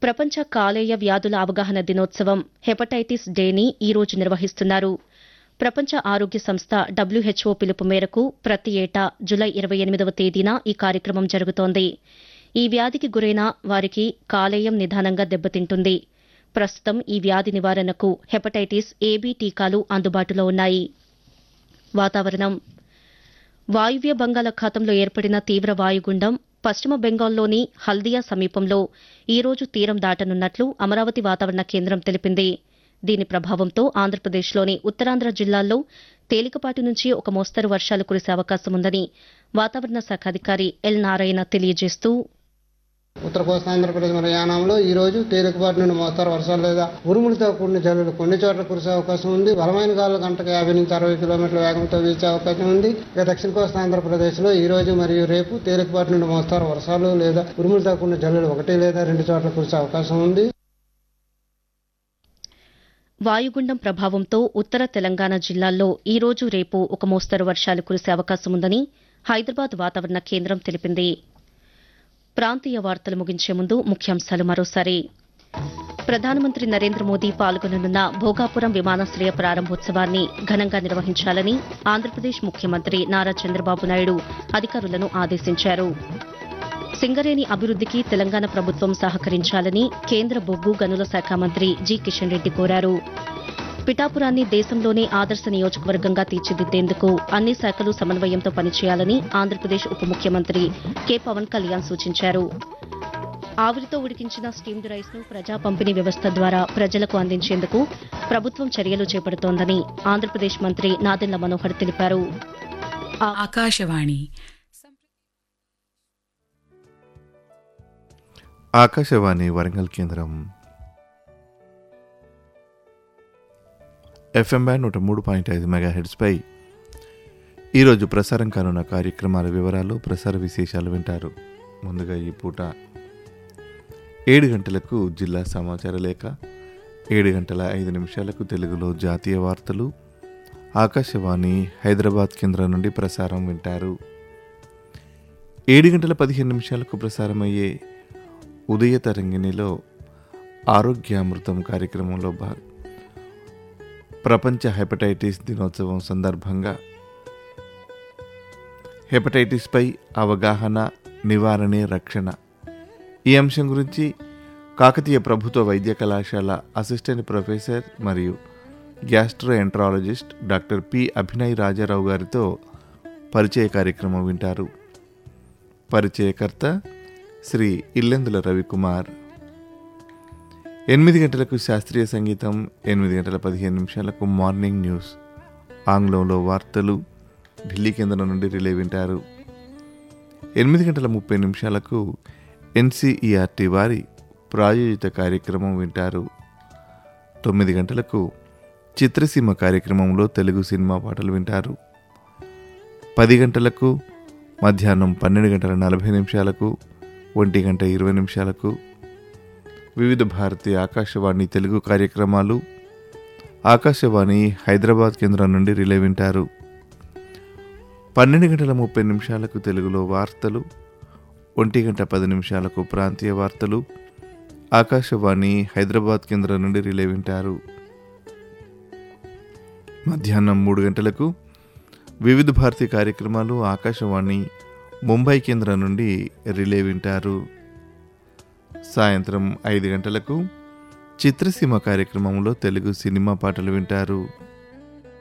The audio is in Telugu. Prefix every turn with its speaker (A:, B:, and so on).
A: ప్రపంచ కాలేయ వ్యాధుల అవగాహన దినోత్సవం హెపటైటిస్ డేని ఈ రోజు నిర్వహిస్తున్నారు ప్రపంచ ఆరోగ్య సంస్థ డబ్ల్యూహెచ్ఓ పిలుపు మేరకు ప్రతి ఏటా జులై ఇరవై ఎనిమిదవ తేదీన ఈ కార్యక్రమం జరుగుతోంది ఈ వ్యాధికి గురైన వారికి కాలేయం నిదానంగా దెబ్బతింటుంది ప్రస్తుతం ఈ వ్యాధి నివారణకు హెపటైటిస్ ఏబీ టీకాలు అందుబాటులో ఉన్నాయి వాతావరణం వాయువ్య బంగాళాఖాతంలో ఏర్పడిన తీవ్ర వాయుగుండం పశ్చిమ బెంగాల్లోని హల్దియా సమీపంలో ఈ రోజు తీరం దాటనున్నట్లు అమరావతి వాతావరణ కేంద్రం తెలిపింది దీని ప్రభావంతో ఆంధ్రప్రదేశ్లోని ఉత్తరాంధ్ర జిల్లాల్లో తేలికపాటి నుంచి ఒక మోస్తరు వర్షాలు కురిసే అవకాశం ఉందని వాతావరణ శాఖ అధికారి ఎల్ నారాయణ తెలియజేస్తూ
B: ఉత్తర కోస్తా ఆంధ్రప్రదేశ్ మరియు యానాంలో ఈ రోజు తేలికపాటి నుండి మోస్తారు వర్షాలు లేదా ఉరుములతో కూడిన జల్లులు కొన్ని చోట్ల కురిసే అవకాశం ఉంది బలమైన గాలు గంటకు యాభై నుంచి అరవై కిలోమీటర్ల వేగంతో వీచే అవకాశం ఉంది ఇక దక్షిణ కోస్తా ఆంధ్రప్రదేశ్ లో ఈ రోజు మరియు రేపు తేలికపాటి నుండి మోస్తారు వర్షాలు లేదా ఉరుములతో కూడిన జల్లులు ఒకటి లేదా రెండు చోట్ల కురిసే అవకాశం ఉంది
A: వాయుగుండం ప్రభావంతో ఉత్తర తెలంగాణ జిల్లాల్లో ఈ రోజు రేపు ఒక మోస్తరు వర్షాలు కురిసే అవకాశం ఉందని హైదరాబాద్ వాతావరణ కేంద్రం తెలిపింది ప్రాంతీయ వార్తలు ముగించే ముందు ముఖ్యాంశాలు మరోసారి ప్రధానమంత్రి నరేంద్ర మోదీ పాల్గొననున్న భోగాపురం విమానాశ్రయ ప్రారంభోత్సవాన్ని ఘనంగా నిర్వహించాలని ఆంధ్రప్రదేశ్ ముఖ్యమంత్రి నారా చంద్రబాబు నాయుడు అధికారులను ఆదేశించారు సింగరేణి అభివృద్దికి తెలంగాణ ప్రభుత్వం సహకరించాలని కేంద్ర బొగ్గు గనుల శాఖ మంత్రి జి కిషన్ రెడ్డి కోరారు పిఠాపురాన్ని దేశంలోనే ఆదర్శ నియోజకవర్గంగా తీర్చిదిద్దేందుకు అన్ని శాఖలు సమన్వయంతో పనిచేయాలని ఆంధ్రప్రదేశ్ ఉప ముఖ్యమంత్రి కె పవన్ కళ్యాణ్ సూచించారు ఆవిరితో ఉడికించిన స్టీమ్డ్ రైస్ ను ప్రజా పంపిణీ వ్యవస్థ ద్వారా ప్రజలకు అందించేందుకు ప్రభుత్వం చర్యలు చేపడుతోందని ఆంధ్రప్రదేశ్ మంత్రి నాదెండ్ల మనోహర్ తెలిపారు ఆ-
C: ఆకాశవాణి
D: ఆకాశవాణి వరంగల్ కేంద్రం ఎఫ్ఎం బ్యాండ్ నూట మూడు పాయింట్ ఐదు మెగా హెడ్స్పై ఈరోజు ప్రసారం కానున్న కార్యక్రమాల వివరాలు ప్రసార విశేషాలు వింటారు ముందుగా ఈ పూట ఏడు గంటలకు జిల్లా సమాచార లేఖ ఏడు గంటల ఐదు నిమిషాలకు తెలుగులో జాతీయ వార్తలు ఆకాశవాణి హైదరాబాద్ కేంద్రం నుండి ప్రసారం వింటారు ఏడు గంటల పదిహేను నిమిషాలకు ప్రసారమయ్యే ఉదయ తరంగిణిలో ఆరోగ్యామృతం కార్యక్రమంలో భాగ ప్రపంచ హెపటైటిస్ దినోత్సవం సందర్భంగా హెపటైటిస్పై అవగాహన నివారణ రక్షణ ఈ అంశం గురించి కాకతీయ ప్రభుత్వ వైద్య కళాశాల అసిస్టెంట్ ప్రొఫెసర్ మరియు gastroenterologist doctor P Abhinay Rajarao గారితో పరిచయ కార్యక్రమం వింటారు పరిచయకర్త శ్రీ ఇల్లెందుల రవికుమార్ ఎనిమిది గంటలకు శాస్త్రీయ సంగీతం ఎనిమిది గంటల పదిహేను నిమిషాలకు మార్నింగ్ న్యూస్ ఆంగ్లంలో వార్తలు ఢిల్లీ కేంద్రం నుండి రిలే వింటారు ఎనిమిది గంటల ముప్పై నిమిషాలకు ఎన్సీఈఆర్టీ వారి ప్రాయోజిత కార్యక్రమం వింటారు తొమ్మిది గంటలకు చిత్రసీమ కార్యక్రమంలో తెలుగు సినిమా పాటలు వింటారు పది గంటలకు మధ్యాహ్నం పన్నెండు గంటల నలభై నిమిషాలకు ఒంటి గంట ఇరవై నిమిషాలకు వివిధ భారతి ఆకాశవాణి తెలుగు కార్యక్రమాలు ఆకాశవాణి హైదరాబాద్ కేంద్రం నుండి రిలే వింటారు పన్నెండు గంటల ముప్పై నిమిషాలకు తెలుగులో వార్తలు ఒంటి గంట పది నిమిషాలకు ప్రాంతీయ వార్తలు ఆకాశవాణి హైదరాబాద్ కేంద్రం నుండి రిలే వింటారు మధ్యాహ్నం మూడు గంటలకు వివిధ భారతి కార్యక్రమాలు ఆకాశవాణి ముంబై కేంద్రం నుండి రిలే వింటారు సాయంత్రం ఐదు గంటలకు చిత్రసీమ కార్యక్రమంలో తెలుగు సినిమా పాటలు వింటారు